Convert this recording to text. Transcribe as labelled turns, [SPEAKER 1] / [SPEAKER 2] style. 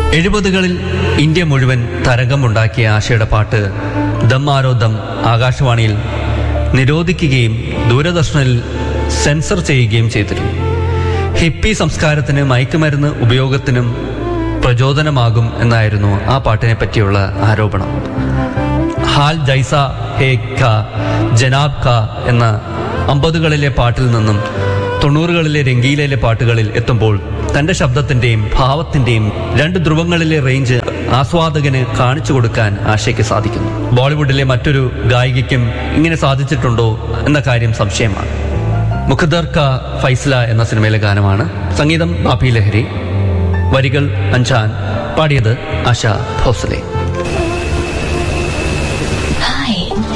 [SPEAKER 1] എഴുപതുകളിൽ India മുഴുവൻ തരംഗമുണ്ടാക്കിയ ആശയുടെ പാട്ട് ദം ആരോ ദം ആകാശവാണിയിൽ നിരോധിക്കുകയും ദൂരദർശനിൽ സെൻസർ ചെയ്യുകയും ചെയ്തിരുന്നു ഹിപ്പി സംസ്കാരത്തിന് മയക്കുമരുന്ന് ഉപയോഗത്തിനും പ്രചോദനമാകും എന്നായിരുന്നു ആ പാട്ടിനെ പറ്റിയുള്ള ആരോപണം ഹാൽ ജൈസ ഹേ ഖ ജനാബ് ഖ എന്ന അമ്പതുകളിലെ പാട്ടിൽ നിന്നും തൊണ്ണൂറുകളിലെ രംഗീലയിലെ പാട്ടുകളിൽ എത്തുമ്പോൾ തന്റെ ശബ്ദത്തിന്റെയും ഭാവത്തിന്റെയും രണ്ട് ധ്രുവങ്ങളിലെ റേഞ്ച് ആസ്വാദകന് കാണിച്ചു കൊടുക്കാൻ ആശയ്ക്ക് സാധിക്കുന്നു ബോളിവുഡിലെ മറ്റൊരു ഗായികയ്ക്കും ഇങ്ങനെ സാധിച്ചിട്ടുണ്ടോ എന്ന കാര്യം സംശയമാണ് മുഖദർ ക ഫൈസ്ല എന്ന സിനിമയിലെ ഗാനമാണ് സംഗീതം ബാപ്പി ലഹരി വരികൾ അഞ്ചാൻ പാടിയത് ആശ ഭോസലെ